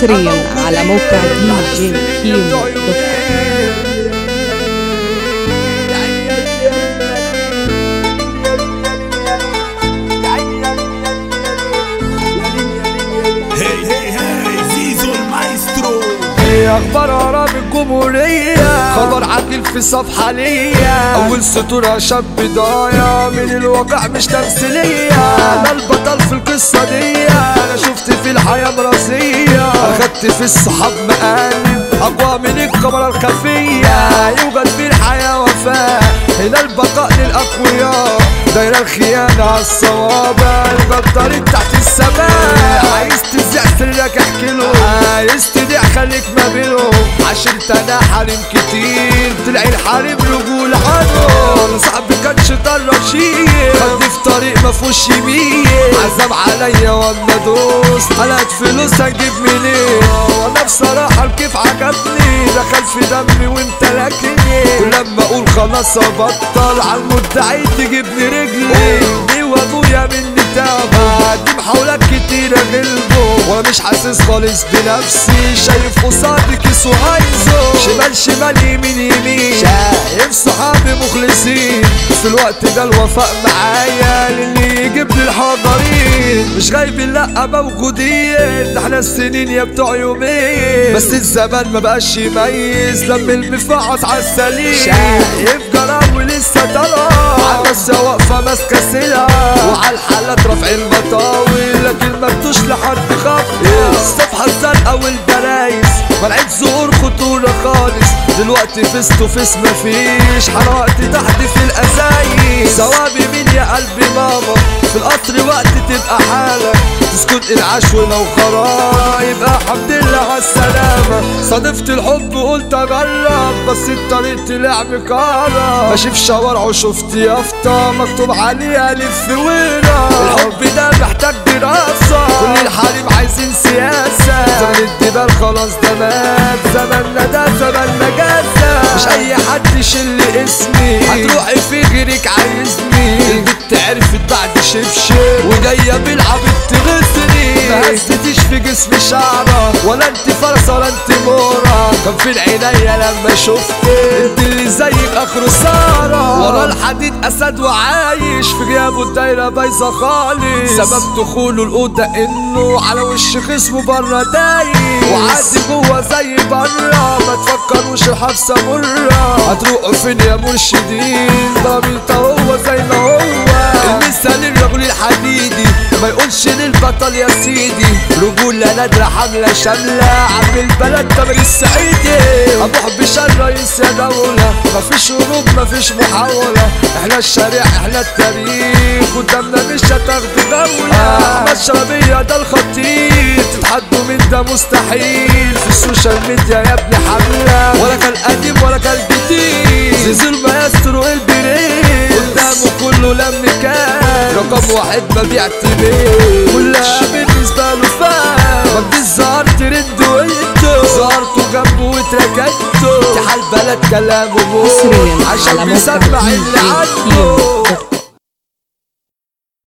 حصريا على موقع دي جي كيمو دوت كوم هي هي هي زيزو المايسترو ايه اخبار عرب الجمهورية خبر عدل في صفحة ليا اول سطور شاب ضايع من الواقع مش تمثيلية انا البطل في القصة دي انا شفت في الحياة مراسية اخدت في الصحاب مقالب اقوى من الكاميرا الخفية يوجد في الحياة وفاء هنا البقاء للاقوياء دايرة الخيانة على الصوابع الغدارين تحت السماء عايز تذيع سرك احكي له عايز تديع خليك ما بينهم عشرت انا حريم كتير طلع الحريم رجول عنهم صاحبي كان شيطان رشيد خدني في طريق ما فيهوش يمين عزم عليا واما دوست قلقت فلوس هجيب منين وانا بصراحة الكيف عجبني دخل في دمي وامتلكني ولما اقول خلاص ابطل على المدعي تجيبني رجلي امي وابويا مني تعبوا دي محاولات كتيرة غلبوا وانا مش حاسس خالص بنفسي شايف قصادي كيس وعايزه شمال شمال يمين يمين شايف صحابي مخلصين في الوقت ده الوفاء معايا للي يجيب لي الحضرين مش غايبين لا موجودين ده احنا السنين يا بتوع يومين بس الزمان ما بقاش يميز لما المفعص على السليم شايف جراوي لسه طالعه على بس واقفه ماسكه سلعه وعلى الحالات رفع المطاوي لكن ما بدوش لحد خط الصفحه الزرقاء والبرايز منعت ظهور خطوره خالص دلوقتي فيس تو فيس مفيش حرقت تحت في الازايز ثوابي مين يا قلبي ماما في القطر وقت تبقى حالك تسكت العشو لو خرا يبقى الحمد لله على السلامة صادفت الحب قلت اجرب بس الطريق طلع مكرر ماشي في شوارع وشفت يافطة مكتوب عليها لف ورا الحب ده محتاج دراسة كل الحريم عايزين سياسة زمن الدبال خلاص ده مات زماننا ده زمن نجاسة مش اي حد يشيل اسمي هتروحي في غيرك عايزني البت عرفت بعد شبشب وجاية بالعبيط تغسني ما هزتيش في جسمي شعرة ولا انت فرصة ولا انت مورة كان في العينيا لما شفتك انت اللي زيك اخر سارة ورا الحديد اسد وعايش في غيابه الدايرة بايظة خالص سبب دخوله الأوضة انه على وش خصمه بره دايس وعادي جوه زي بره ما تفكروش الحبسة مرة هتروحوا فين يا مرشدين ضميرته هو زي ما هو المثال الرجل الحديدي ما يقولش للبطل يا سيدي رجولة نادرة حملة شاملة عم البلد تامر السعيدي ابوح بشار رئيس يا دولة مفيش هروب مفيش محاولة احنا الشارع احنا التاريخ قدامنا مش هتاخدوا دولة احمد شربية ده الخطير تتحدوا من ده مستحيل في السوشيال ميديا يا ابني حملة ولا كان قديم ولا كان جديد زيزو المايسترو البريد قدامه كله لم كان رقم واحد ما بيعتمد كلها بالنسبة له فان مجدي الزهر ترند وانتو ظهرتوا جنبه واتركنتوا تحال بلد كلامه موت حصريا عشان على موقع بيسمع دي اللي جي عنده كيمو دوت كوم